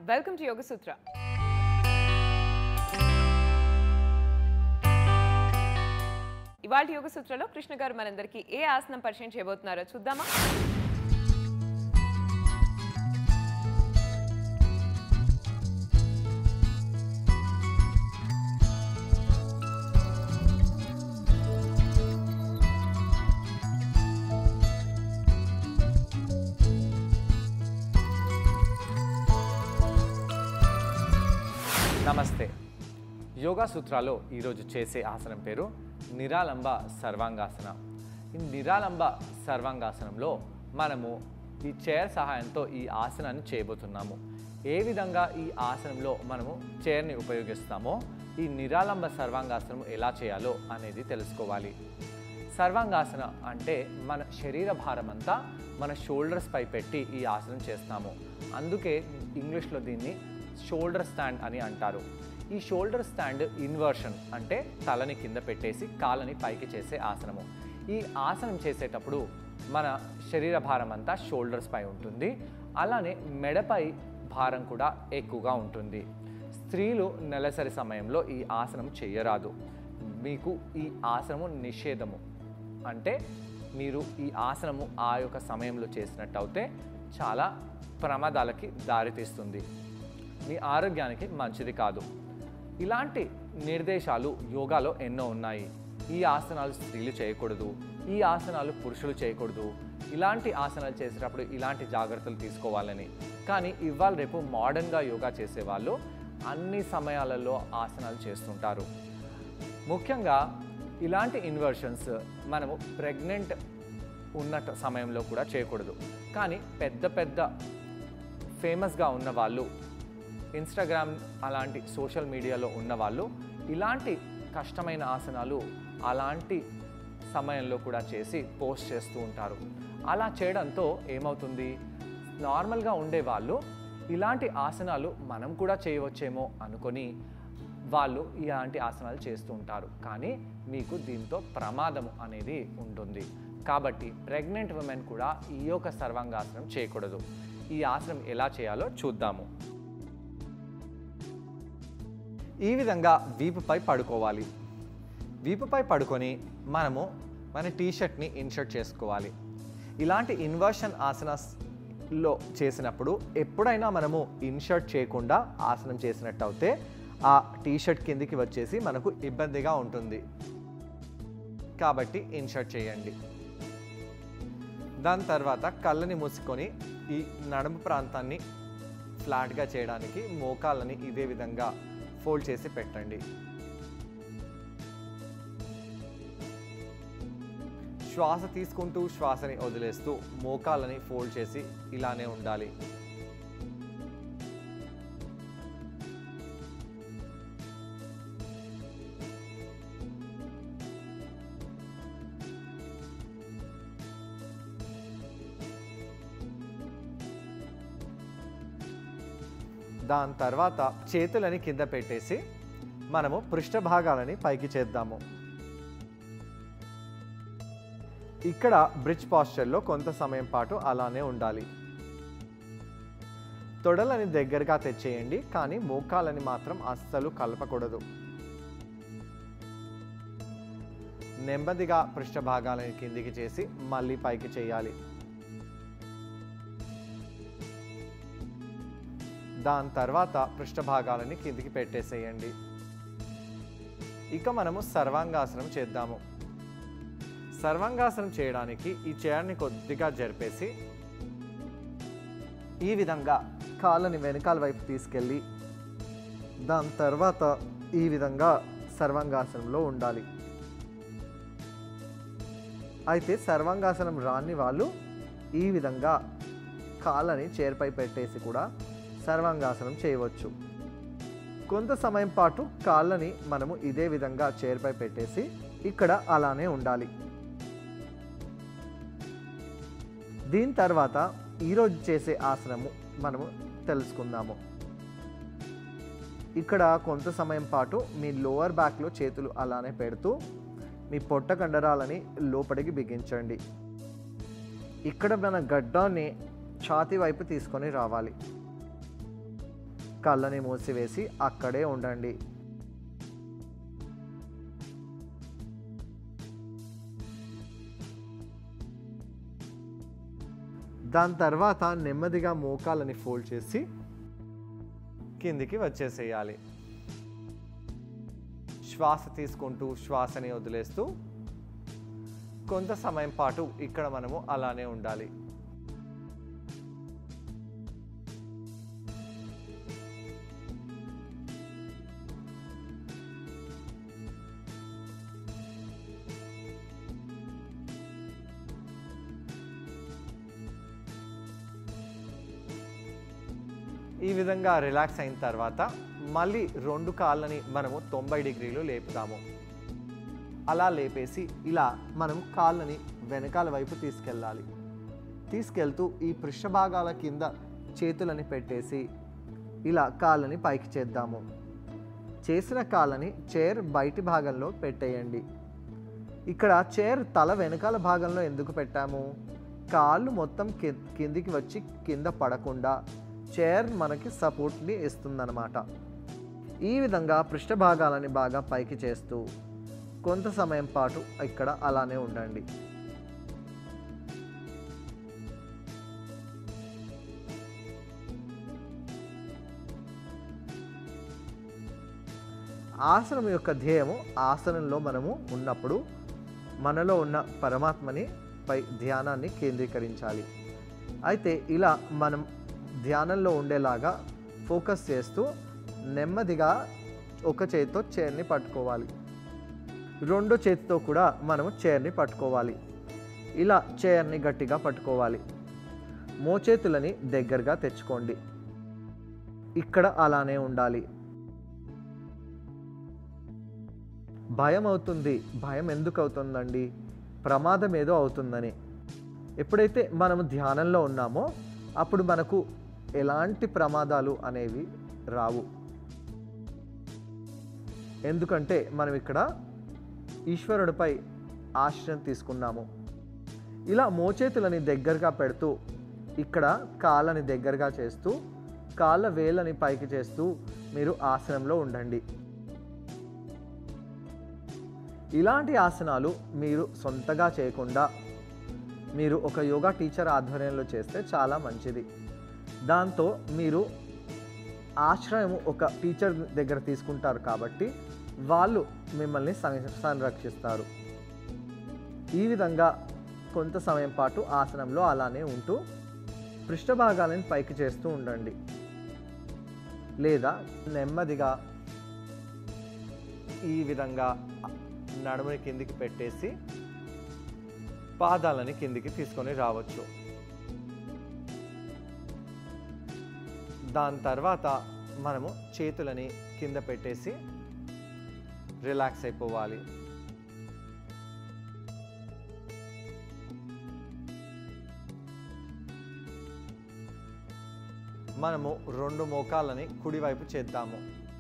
welcome to యోగ సూత్ర ఇవాళ యోగ సూత్రలో కృష్ణ గారు మనందరికీ ఏ ఆసనం పరిచయం చేయబోతున్నారో చూద్దామా నమస్తే యోగా సూత్రాలో ఈరోజు చేసే ఆసనం పేరు నిరాలంబ సర్వాంగాసన ఈ నిరాలంబ సర్వాంగాసనంలో మనము ఈ చైర్ సహాయంతో ఈ ఆసనాన్ని చేయబోతున్నాము ఏ విధంగా ఈ ఆసనంలో మనము చైర్ని ఉపయోగిస్తామో ఈ నిరాలంబ సర్వాంగాసనం ఎలా చేయాలో అనేది తెలుసుకోవాలి సర్వాంగాసన అంటే మన శరీర భారం అంతా మన షోల్డర్స్ పై పెట్టి ఈ ఆసనం చేస్తాము అందుకే ఇంగ్లీష్లో దీన్ని షోల్డర్ స్టాండ్ అని అంటారు ఈ షోల్డర్ స్టాండ్ ఇన్వర్షన్ అంటే తలని కింద పెట్టేసి కాళ్ళని పైకి చేసే ఆసనము ఈ ఆసనం చేసేటప్పుడు మన శరీర భారం అంతా షోల్డర్స్ పై ఉంటుంది అలానే మెడపై భారం కూడా ఎక్కువగా ఉంటుంది స్త్రీలు నెలసరి సమయంలో ఈ ఆసనం చేయరాదు మీకు ఈ ఆసనము నిషేధము అంటే మీరు ఈ ఆసనము ఆ యొక్క సమయంలో చేసినట్టు అయితే చాలా ప్రమాదాలకి దారితీస్తుంది మీ ఆరోగ్యానికి మంచిది కాదు ఇలాంటి నిర్దేశాలు యోగాలో ఎన్నో ఉన్నాయి ఈ ఆసనాలు స్త్రీలు చేయకూడదు ఈ ఆసనాలు పురుషులు చేయకూడదు ఇలాంటి ఆసనాలు చేసేటప్పుడు ఇలాంటి జాగ్రత్తలు తీసుకోవాలని కానీ ఇవాళ రేపు మోడర్న్గా యోగా చేసేవాళ్ళు అన్ని సమయాలలో ఆసనాలు చేస్తుంటారు ముఖ్యంగా ఇలాంటి ఇన్వర్షన్స్ మనము ప్రెగ్నెంట్ ఉన్న ట- సమయంలో కూడా చేయకూడదు కానీ పెద్ద పెద్ద ఫేమస్గా ఉన్న వాళ్ళు ఇన్స్టాగ్రామ్ అలాంటి సోషల్ మీడియాలో ఉన్న వాళ్ళు ఇలాంటి కష్టమైన ఆసనాలు అలాంటి సమయంలో కూడా చేసి పోస్ట్ చేస్తూ ఉంటారు అలా చేయడంతో ఏమవుతుంది నార్మల్గా ఉండే వాళ్ళు ఇలాంటి ఆసనాలు మనం కూడా చేయవచ్చేమో అనుకొని వాళ్ళు ఇలాంటి ఆసనాలు చేస్తూ ఉంటారు కానీ మీకు దీంతో ప్రమాదం అనేది ఉంటుంది కాబట్టి ప్రెగ్నెంట్ ఉమెన్ కూడా ఈ యొక్క సర్వాంగాసనం చేయకూడదు ఈ ఆసనం ఎలా చేయాలో చూద్దాము ఈ విధంగా వీపుపై పడుకోవాలి వీపుపై పడుకొని మనము మన టీషర్ట్ని ఇన్షర్ట్ చేసుకోవాలి ఇలాంటి ఇన్వర్షన్ ఆసనాస్లో చేసినప్పుడు ఎప్పుడైనా మనము ఇన్షర్ట్ చేయకుండా ఆసనం చేసినట్టు అయితే ఆ టీషర్ట్ కిందికి వచ్చేసి మనకు ఇబ్బందిగా ఉంటుంది కాబట్టి ఇన్షర్ట్ చేయండి దాని తర్వాత కళ్ళని మూసుకొని ఈ నడుము ప్రాంతాన్ని ఫ్లాట్గా చేయడానికి మోకాళ్ళని ఇదే విధంగా ఫోల్డ్ చేసి పెట్టండి శ్వాస తీసుకుంటూ శ్వాసని వదిలేస్తూ మోకాళ్ళని ఫోల్డ్ చేసి ఇలానే ఉండాలి దాని తర్వాత చేతులని కింద పెట్టేసి మనము పృష్ఠ భాగాలని పైకి చేద్దాము ఇక్కడ బ్రిడ్జ్ పాస్చర్లో కొంత సమయం పాటు అలానే ఉండాలి తొడలని దగ్గరగా తెచ్చేయండి కానీ మోకాలని మాత్రం అస్సలు కలపకూడదు నెమ్మదిగా పృష్ఠ భాగాలని కిందికి చేసి మళ్ళీ పైకి చేయాలి దాని తర్వాత పృష్ఠ భాగాలని కిందికి పెట్టేసేయండి ఇక మనము సర్వాంగాసనం చేద్దాము సర్వాంగాసనం చేయడానికి ఈ చైర్ని కొద్దిగా జరిపేసి ఈ విధంగా కాళ్ళని వెనకాల వైపు తీసుకెళ్ళి దాని తర్వాత ఈ విధంగా సర్వాంగాసనంలో ఉండాలి అయితే సర్వాంగాసనం రాని వాళ్ళు ఈ విధంగా కాళ్ళని చైర్పై పెట్టేసి కూడా సర్వాంగాసనం చేయవచ్చు కొంత సమయం పాటు కాళ్ళని మనము ఇదే విధంగా చైర్పై పెట్టేసి ఇక్కడ అలానే ఉండాలి దీని తర్వాత ఈరోజు చేసే ఆసనము మనము తెలుసుకుందాము ఇక్కడ కొంత సమయం పాటు మీ లోవర్ బ్యాక్లో చేతులు అలానే పెడుతూ మీ పొట్ట కండరాలని లోపలికి బిగించండి ఇక్కడ మన గడ్డాన్ని ఛాతీ వైపు తీసుకొని రావాలి కళ్ళని మూసివేసి అక్కడే ఉండండి దాని తర్వాత నెమ్మదిగా మోకాలని ఫోల్డ్ చేసి కిందికి వచ్చేసేయాలి శ్వాస తీసుకుంటూ శ్వాసని వదిలేస్తూ కొంత సమయం పాటు ఇక్కడ మనము అలానే ఉండాలి ఈ విధంగా రిలాక్స్ అయిన తర్వాత మళ్ళీ రెండు కాళ్ళని మనము తొంభై డిగ్రీలు లేపుతాము అలా లేపేసి ఇలా మనం కాళ్ళని వెనకాల వైపు తీసుకెళ్ళాలి తీసుకెళ్తూ ఈ పృష్ఠభాగాల కింద చేతులని పెట్టేసి ఇలా కాళ్ళని పైకి చేద్దాము చేసిన కాళ్ళని చైర్ బయటి భాగంలో పెట్టేయండి ఇక్కడ చైర్ తల వెనకాల భాగంలో ఎందుకు పెట్టాము కాళ్ళు మొత్తం కి- కిందికి వచ్చి కింద పడకుండా చైర్ మనకి సపోర్ట్ని ఇస్తుందన్నమాట ఈ విధంగా పృష్ఠభాగాలని బాగా పైకి చేస్తూ కొంత సమయం పాటు ఇక్కడ అలానే ఉండండి ఆసనం యొక్క ధ్యేయము ఆసనంలో మనము ఉన్నప్పుడు మనలో ఉన్న పరమాత్మని పై ధ్యానాన్ని కేంద్రీకరించాలి అయితే ఇలా మనం ధ్యానంలో ఉండేలాగా ఫోకస్ చేస్తూ నెమ్మదిగా ఒక చేతితో చైర్ని పట్టుకోవాలి రెండో చేతితో కూడా మనము చైర్ని పట్టుకోవాలి ఇలా చైర్ని గట్టిగా పట్టుకోవాలి మోచేతులని దగ్గరగా తెచ్చుకోండి ఇక్కడ అలానే ఉండాలి భయం అవుతుంది భయం ఎందుకు అవుతుందండి ప్రమాదం ఏదో అవుతుందని ఎప్పుడైతే మనము ధ్యానంలో ఉన్నామో అప్పుడు మనకు ఎలాంటి ప్రమాదాలు అనేవి రావు ఎందుకంటే మనం ఇక్కడ ఈశ్వరుడిపై ఆశ్రయం తీసుకున్నాము ఇలా మోచేతులని దగ్గరగా పెడుతూ ఇక్కడ కాళ్ళని దగ్గరగా చేస్తూ కాళ్ళ వేళ్ళని పైకి చేస్తూ మీరు ఆసనంలో ఉండండి ఇలాంటి ఆసనాలు మీరు సొంతగా చేయకుండా మీరు ఒక యోగా టీచర్ ఆధ్వర్యంలో చేస్తే చాలా మంచిది దాంతో మీరు ఆశ్రయం ఒక టీచర్ దగ్గర తీసుకుంటారు కాబట్టి వాళ్ళు మిమ్మల్ని సం- సంరక్షిస్తారు ఈ విధంగా కొంత సమయం పాటు ఆసనంలో అలానే ఉంటూ పృష్ఠభాగాలను పైకి చేస్తూ ఉండండి లేదా నెమ్మదిగా ఈ విధంగా నడుముని కిందికి పెట్టేసి పాదాలని కిందికి తీసుకొని రావచ్చు దాని తర్వాత మనము చేతులని కింద పెట్టేసి రిలాక్స్ అయిపోవాలి మనము రెండు మోకాలని కుడివైపు చేద్దాము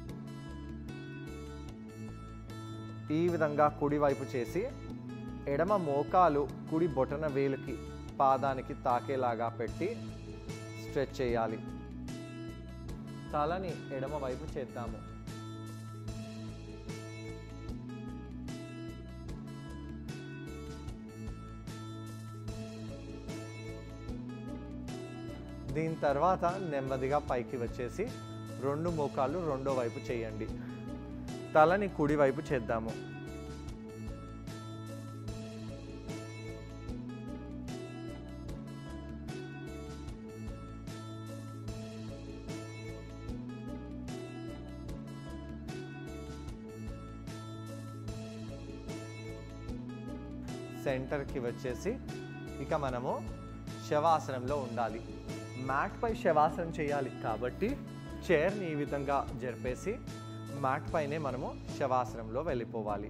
ఈ విధంగా కుడివైపు చేసి ఎడమ మోకాలు కుడి బొటన వేలుకి పాదానికి తాకేలాగా పెట్టి స్ట్రెచ్ చేయాలి తలని ఎడమ వైపు చేద్దాము దీని తర్వాత నెమ్మదిగా పైకి వచ్చేసి రెండు మోకాళ్ళు రెండో వైపు చేయండి తలని కుడి వైపు చేద్దాము సెంటర్కి వచ్చేసి ఇక మనము శవాసనంలో ఉండాలి మ్యాట్ పై శవాసనం చేయాలి కాబట్టి చైర్ని ఈ విధంగా జరిపేసి మ్యాట్ పైనే మనము శవాసనంలో వెళ్ళిపోవాలి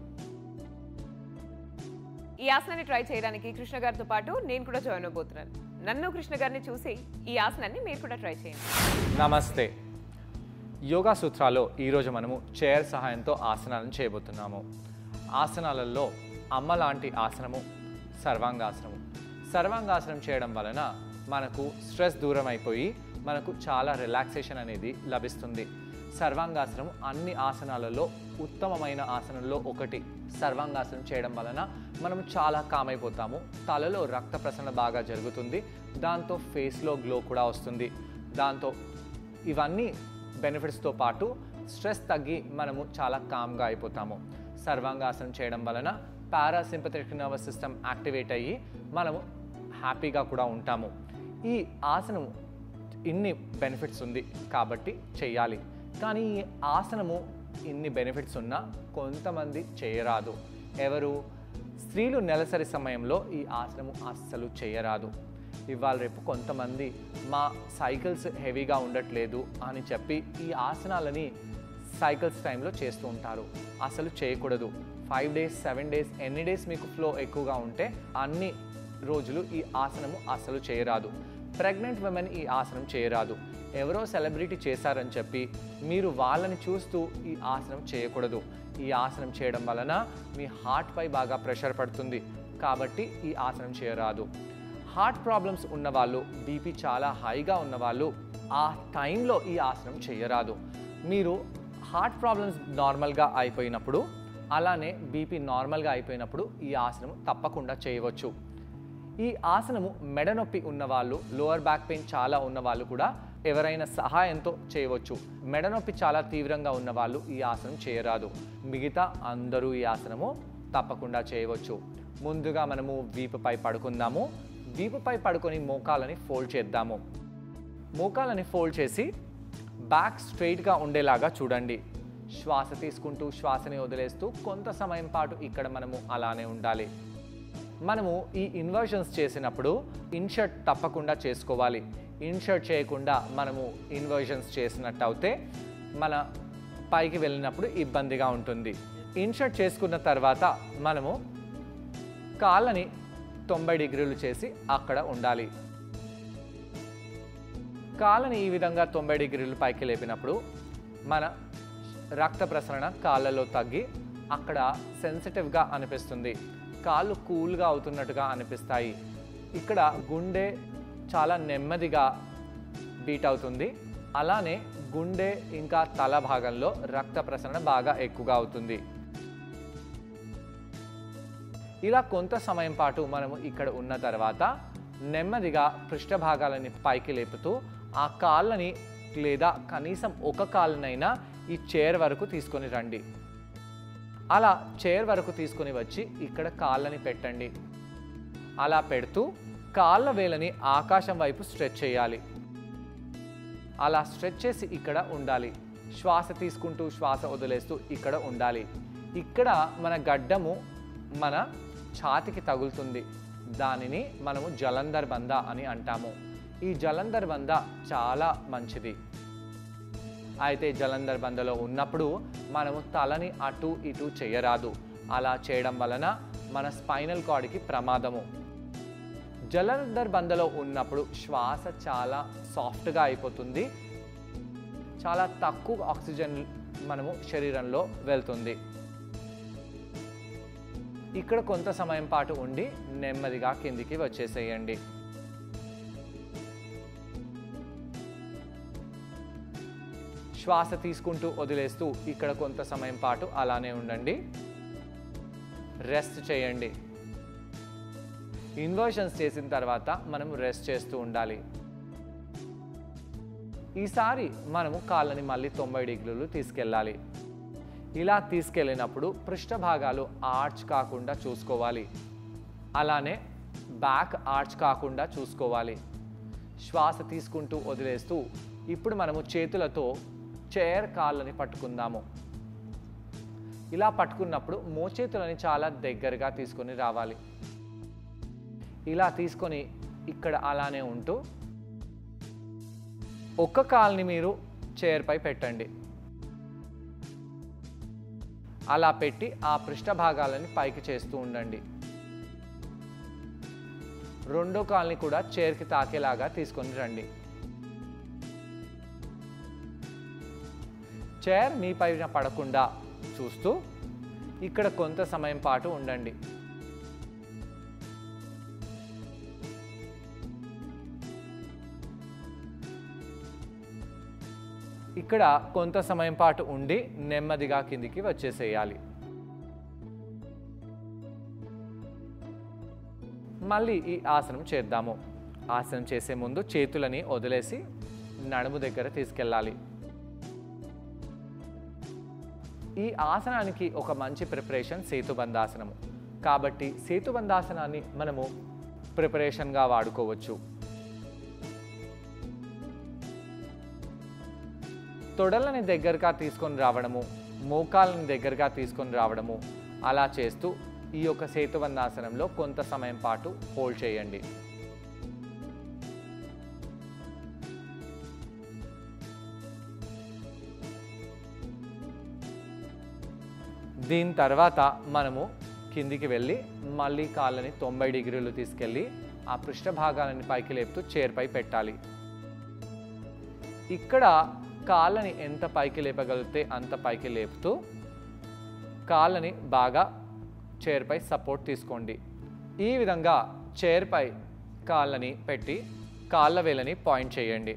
ఈ ఆసనాన్ని ట్రై చేయడానికి కృష్ణ గారితో పాటు నేను కూడా జాయిన్ అవబోతున్నాను నన్ను కృష్ణ గారిని చూసి ఈ ఆసనాన్ని మీరు కూడా ట్రై చేయండి నమస్తే యోగా సూత్రాల్లో ఈరోజు మనము చైర్ సహాయంతో ఆసనాలను చేయబోతున్నాము ఆసనాలలో అమ్మ లాంటి ఆసనము సర్వాంగాసనము సర్వాంగాసనం చేయడం వలన మనకు స్ట్రెస్ దూరం అయిపోయి మనకు చాలా రిలాక్సేషన్ అనేది లభిస్తుంది సర్వాంగాసనం అన్ని ఆసనాలలో ఉత్తమమైన ఆసనంలో ఒకటి సర్వాంగాసనం చేయడం వలన మనం చాలా కామ్ అయిపోతాము తలలో రక్త ప్రసరణ బాగా జరుగుతుంది దాంతో ఫేస్లో గ్లో కూడా వస్తుంది దాంతో ఇవన్నీ బెనిఫిట్స్తో పాటు స్ట్రెస్ తగ్గి మనము చాలా కామ్గా అయిపోతాము సర్వాంగాసనం చేయడం వలన పారాసింపథెటిక్ నర్వస్ సిస్టమ్ యాక్టివేట్ అయ్యి మనము హ్యాపీగా కూడా ఉంటాము ఈ ఆసనం ఇన్ని బెనిఫిట్స్ ఉంది కాబట్టి చేయాలి కానీ ఈ ఆసనము ఇన్ని బెనిఫిట్స్ ఉన్నా కొంతమంది చేయరాదు ఎవరు స్త్రీలు నెలసరి సమయంలో ఈ ఆసనము అస్సలు చేయరాదు ఇవాళ రేపు కొంతమంది మా సైకిల్స్ హెవీగా ఉండట్లేదు అని చెప్పి ఈ ఆసనాలని సైకిల్స్ టైంలో చేస్తూ ఉంటారు అసలు చేయకూడదు ఫైవ్ డేస్ సెవెన్ డేస్ ఎన్ని డేస్ మీకు ఫ్లో ఎక్కువగా ఉంటే అన్ని రోజులు ఈ ఆసనము అసలు చేయరాదు ప్రెగ్నెంట్ విమెన్ ఈ ఆసనం చేయరాదు ఎవరో సెలబ్రిటీ చేశారని చెప్పి మీరు వాళ్ళని చూస్తూ ఈ ఆసనం చేయకూడదు ఈ ఆసనం చేయడం వలన మీ హార్ట్పై బాగా ప్రెషర్ పడుతుంది కాబట్టి ఈ ఆసనం చేయరాదు హార్ట్ ప్రాబ్లమ్స్ ఉన్నవాళ్ళు బీపీ చాలా హైగా ఉన్నవాళ్ళు ఆ టైంలో ఈ ఆసనం చేయరాదు మీరు హార్ట్ ప్రాబ్లమ్స్ నార్మల్గా అయిపోయినప్పుడు అలానే బీపీ నార్మల్గా అయిపోయినప్పుడు ఈ ఆసనం తప్పకుండా చేయవచ్చు ఈ ఆసనము మెడ నొప్పి ఉన్నవాళ్ళు లోవర్ బ్యాక్ పెయిన్ చాలా ఉన్నవాళ్ళు కూడా ఎవరైనా సహాయంతో చేయవచ్చు మెడ నొప్పి చాలా తీవ్రంగా ఉన్నవాళ్ళు ఈ ఆసనం చేయరాదు మిగతా అందరూ ఈ ఆసనము తప్పకుండా చేయవచ్చు ముందుగా మనము వీపుపై పడుకుందాము వీపుపై పడుకొని మోకాలని ఫోల్డ్ చేద్దాము మోకాలని ఫోల్డ్ చేసి బ్యాక్ స్ట్రైట్గా ఉండేలాగా చూడండి శ్వాస తీసుకుంటూ శ్వాసని వదిలేస్తూ కొంత సమయం పాటు ఇక్కడ మనము అలానే ఉండాలి మనము ఈ ఇన్వర్షన్స్ చేసినప్పుడు ఇన్షర్ట్ తప్పకుండా చేసుకోవాలి ఇన్షర్ట్ చేయకుండా మనము ఇన్వర్షన్స్ చేసినట్టు అయితే మన పైకి వెళ్ళినప్పుడు ఇబ్బందిగా ఉంటుంది ఇన్షర్ట్ చేసుకున్న తర్వాత మనము కాళ్ళని తొంభై డిగ్రీలు చేసి అక్కడ ఉండాలి కాళ్ళని ఈ విధంగా తొంభై డిగ్రీలు పైకి లేపినప్పుడు మన రక్త ప్రసరణ కాళ్ళలో తగ్గి అక్కడ సెన్సిటివ్గా అనిపిస్తుంది కాళ్ళు కూల్గా అవుతున్నట్టుగా అనిపిస్తాయి ఇక్కడ గుండె చాలా నెమ్మదిగా బీట్ అవుతుంది అలానే గుండె ఇంకా తల భాగంలో రక్త ప్రసరణ బాగా ఎక్కువగా అవుతుంది ఇలా కొంత సమయం పాటు మనము ఇక్కడ ఉన్న తర్వాత నెమ్మదిగా పృష్ఠభాగాలని పైకి లేపుతూ ఆ కాళ్ళని లేదా కనీసం ఒక కాళ్ళనైనా ఈ చైర్ వరకు తీసుకొని రండి అలా చైర్ వరకు తీసుకొని వచ్చి ఇక్కడ కాళ్ళని పెట్టండి అలా పెడుతూ కాళ్ళ వేలని ఆకాశం వైపు స్ట్రెచ్ చేయాలి అలా స్ట్రెచ్ చేసి ఇక్కడ ఉండాలి శ్వాస తీసుకుంటూ శ్వాస వదిలేస్తూ ఇక్కడ ఉండాలి ఇక్కడ మన గడ్డము మన ఛాతికి తగులుతుంది దానిని మనము జలంధర్ బంద అని అంటాము ఈ జలంధర్ బంద చాలా మంచిది అయితే జలంధర్ బందలో ఉన్నప్పుడు మనము తలని అటు ఇటు చేయరాదు అలా చేయడం వలన మన స్పైనల్ కార్డ్కి ప్రమాదము జలంధర్ బందలో ఉన్నప్పుడు శ్వాస చాలా సాఫ్ట్గా అయిపోతుంది చాలా తక్కువ ఆక్సిజన్ మనము శరీరంలో వెళ్తుంది ఇక్కడ కొంత సమయం పాటు ఉండి నెమ్మదిగా కిందికి వచ్చేసేయండి శ్వాస తీసుకుంటూ వదిలేస్తూ ఇక్కడ కొంత సమయం పాటు అలానే ఉండండి రెస్ట్ చేయండి ఇన్వర్షన్స్ చేసిన తర్వాత మనం రెస్ట్ చేస్తూ ఉండాలి ఈసారి మనము కాళ్ళని మళ్ళీ తొంభై డిగ్రీలు తీసుకెళ్ళాలి ఇలా తీసుకెళ్ళినప్పుడు పృష్ఠభాగాలు ఆర్చ్ కాకుండా చూసుకోవాలి అలానే బ్యాక్ ఆర్చ్ కాకుండా చూసుకోవాలి శ్వాస తీసుకుంటూ వదిలేస్తూ ఇప్పుడు మనము చేతులతో చైర్ కాళ్ళని పట్టుకుందాము ఇలా పట్టుకున్నప్పుడు మోచేతులని చాలా దగ్గరగా తీసుకొని రావాలి ఇలా తీసుకొని ఇక్కడ అలానే ఉంటూ ఒక్క కాల్ని మీరు చైర్పై పెట్టండి అలా పెట్టి ఆ పృష్ఠ భాగాలని పైకి చేస్తూ ఉండండి రెండో కాల్ని కూడా చైర్కి తాకేలాగా తీసుకొని రండి చైర్ మీ పైన పడకుండా చూస్తూ ఇక్కడ కొంత సమయం పాటు ఉండండి ఇక్కడ కొంత సమయం పాటు ఉండి నెమ్మదిగా కిందికి వచ్చేసేయాలి మళ్ళీ ఈ ఆసనం చేద్దాము ఆసనం చేసే ముందు చేతులని వదిలేసి నడుము దగ్గర తీసుకెళ్ళాలి ఈ ఆసనానికి ఒక మంచి ప్రిపరేషన్ సేతుబంధాసనము కాబట్టి సేతుబంధాసనాన్ని మనము ప్రిపరేషన్గా వాడుకోవచ్చు తొడలని దగ్గరగా తీసుకొని రావడము మోకాలని దగ్గరగా తీసుకొని రావడము అలా చేస్తూ ఈ యొక్క సేతుబంధాసనంలో కొంత సమయం పాటు హోల్డ్ చేయండి దీని తర్వాత మనము కిందికి వెళ్ళి మళ్ళీ కాళ్ళని తొంభై డిగ్రీలు తీసుకెళ్ళి ఆ పృష్ఠ భాగాలని పైకి లేపుతూ చైర్పై పెట్టాలి ఇక్కడ కాళ్ళని ఎంత పైకి లేపగలిగితే అంత పైకి లేపుతూ కాళ్ళని బాగా చైర్పై సపోర్ట్ తీసుకోండి ఈ విధంగా చైర్పై కాళ్ళని పెట్టి కాళ్ళ వేలని పాయింట్ చేయండి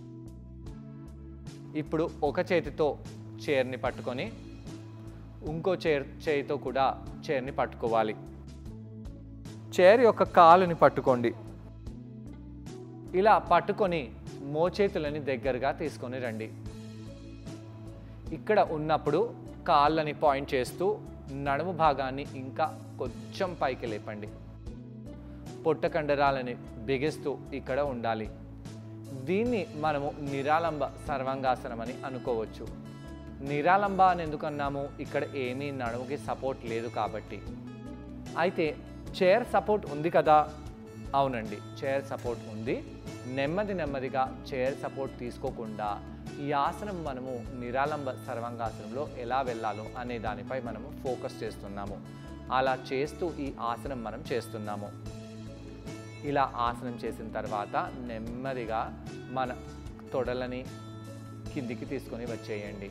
ఇప్పుడు ఒక చేతితో చైర్ని పట్టుకొని ఇంకో చైర్ చేయితో కూడా చైర్ని పట్టుకోవాలి చైర్ యొక్క కాలుని పట్టుకోండి ఇలా పట్టుకొని మోచేతులని దగ్గరగా తీసుకొని రండి ఇక్కడ ఉన్నప్పుడు కాళ్ళని పాయింట్ చేస్తూ నడుము భాగాన్ని ఇంకా కొంచెం పైకి లేపండి పొట్ట కండరాలని బిగిస్తూ ఇక్కడ ఉండాలి దీన్ని మనము నిరాలంబ సర్వాంగాసనం అని అనుకోవచ్చు నిరాలంబ అని ఎందుకు అన్నాము ఇక్కడ ఏమీ నడుముకి సపోర్ట్ లేదు కాబట్టి అయితే చైర్ సపోర్ట్ ఉంది కదా అవునండి చైర్ సపోర్ట్ ఉంది నెమ్మది నెమ్మదిగా చైర్ సపోర్ట్ తీసుకోకుండా ఈ ఆసనం మనము నిరాలంబ సర్వాంగాసనంలో ఎలా వెళ్ళాలో అనే దానిపై మనము ఫోకస్ చేస్తున్నాము అలా చేస్తూ ఈ ఆసనం మనం చేస్తున్నాము ఇలా ఆసనం చేసిన తర్వాత నెమ్మదిగా మన తొడలని కిందికి తీసుకొని వచ్చేయండి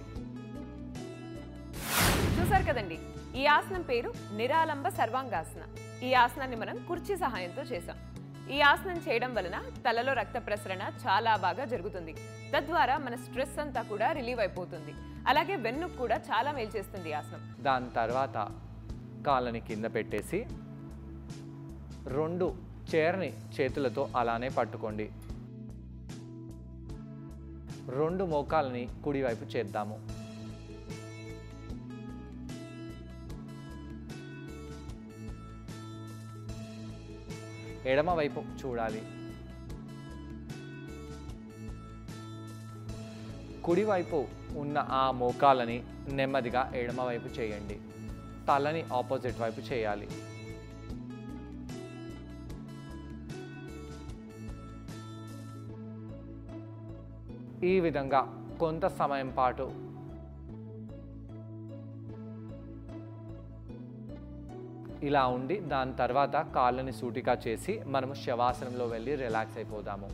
చూసారు కదండి ఈ ఆసనం పేరు నిరాలంబ సర్వాంగాసన ఈ ఆసనాన్ని మనం కుర్చీ సహాయంతో చేసాం ఈ ఆసనం చేయడం వలన తలలో రక్త ప్రసరణ చాలా బాగా జరుగుతుంది తద్వారా మన స్ట్రెస్ అంతా కూడా రిలీవ్ అయిపోతుంది అలాగే వెన్నుకు కూడా చాలా మేలు చేస్తుంది ఈ ఆసనం దాని తర్వాత కాళ్ళని కింద పెట్టేసి రెండు చైర్ని చేతులతో అలానే పట్టుకోండి రెండు మోకాలని కుడివైపు చేద్దాము ఎడమ వైపు చూడాలి కుడివైపు ఉన్న ఆ మోకాలని నెమ్మదిగా ఎడమ వైపు చేయండి తలని ఆపోజిట్ వైపు చేయాలి ఈ విధంగా కొంత సమయం పాటు ఇలా ఉండి దాని తర్వాత కాళ్ళని సూటిగా చేసి మనము శవాసనంలో వెళ్ళి రిలాక్స్ అయిపోదాము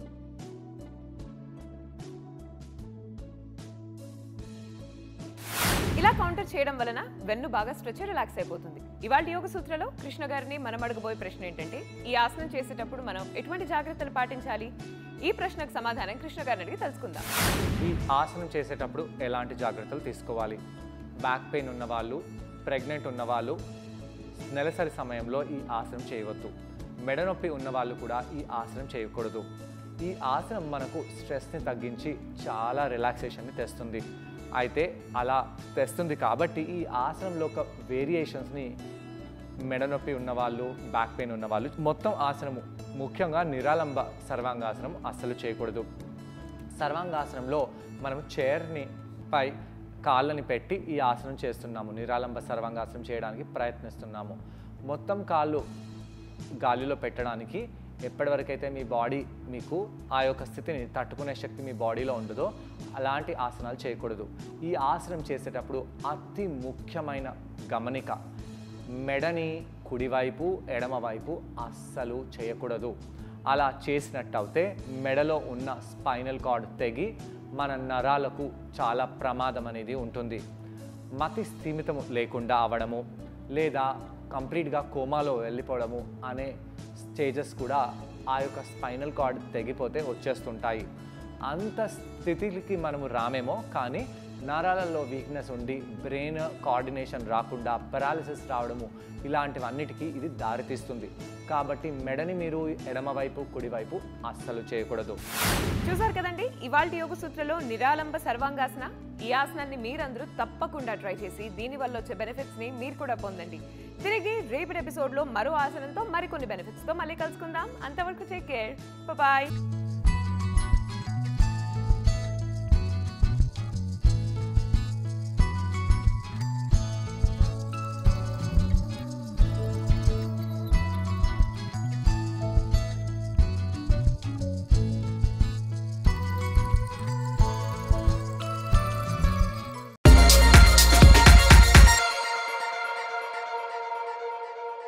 ఇలా కౌంటర్ చేయడం వలన వెన్ను బాగా స్ట్రెచ్ రిలాక్స్ అయిపోతుంది ఇవాళ యోగ సూత్రలో కృష్ణ గారిని మనం అడగబోయే ప్రశ్న ఏంటంటే ఈ ఆసనం చేసేటప్పుడు మనం ఎటువంటి జాగ్రత్తలు పాటించాలి ఈ ప్రశ్నకు సమాధానం కృష్ణ గారిని అడిగి తెలుసుకుందాం ఈ ఆసనం చేసేటప్పుడు ఎలాంటి జాగ్రత్తలు తీసుకోవాలి బ్యాక్ పెయిన్ ఉన్న వాళ్ళు ప్రెగ్నెంట్ ఉన్న వాళ్ళు నెలసరి సమయంలో ఈ ఆసనం చేయవద్దు మెడ నొప్పి ఉన్న వాళ్ళు కూడా ఈ ఆసనం చేయకూడదు ఈ ఆసనం మనకు స్ట్రెస్ని తగ్గించి చాలా రిలాక్సేషన్ని తెస్తుంది అయితే అలా తెస్తుంది కాబట్టి ఈ ఆసనంలో ఒక వేరియేషన్స్ని మెడ నొప్పి ఉన్నవాళ్ళు బ్యాక్ పెయిన్ ఉన్నవాళ్ళు మొత్తం ఆసనము ముఖ్యంగా నిరాలంబ సర్వాంగాసనం అస్సలు చేయకూడదు సర్వాంగాసనంలో మనం చైర్ని పై కాళ్ళని పెట్టి ఈ ఆసనం చేస్తున్నాము నిరాలంబ సర్వాంగాసనం చేయడానికి ప్రయత్నిస్తున్నాము మొత్తం కాళ్ళు గాలిలో పెట్టడానికి ఎప్పటివరకైతే మీ బాడీ మీకు ఆ యొక్క స్థితిని తట్టుకునే శక్తి మీ బాడీలో ఉండదో అలాంటి ఆసనాలు చేయకూడదు ఈ ఆసనం చేసేటప్పుడు అతి ముఖ్యమైన గమనిక మెడని కుడివైపు ఎడమవైపు అస్సలు చేయకూడదు అలా చేసినట్టయితే మెడలో ఉన్న స్పైనల్ కార్డ్ తెగి మన నరాలకు చాలా ప్రమాదం అనేది ఉంటుంది మతి స్థిమితము లేకుండా అవడము లేదా కంప్లీట్గా కోమాలో వెళ్ళిపోవడము అనే స్టేజెస్ కూడా ఆ యొక్క స్పైనల్ కార్డ్ తెగిపోతే వచ్చేస్తుంటాయి అంత స్థితికి మనము రామేమో కానీ నరాలలో వీక్నెస్ ఉండి బ్రెయిన్ కోఆర్డినేషన్ రాకుండా పెరాలిసిస్ రావడము ఇలాంటివన్నిటికీ ఇది దారితీస్తుంది కాబట్టి మెడని మీరు ఎడమవైపు కుడివైపు అస్సలు చేయకూడదు చూసారు కదండి ఇవాళ యోగ సూత్రలో నిరాలంబ సర్వాంగాసన ఈ ఆసనాన్ని మీరందరూ తప్పకుండా ట్రై చేసి దీని వల్ల వచ్చే బెనిఫిట్స్ ని మీరు కూడా పొందండి తిరిగి రేపటి ఎపిసోడ్ లో మరో ఆసనంతో మరికొన్ని బెనిఫిట్స్ తో మళ్ళీ కలుసుకుందాం అంతవరకు టేక్ కేర్ బాయ్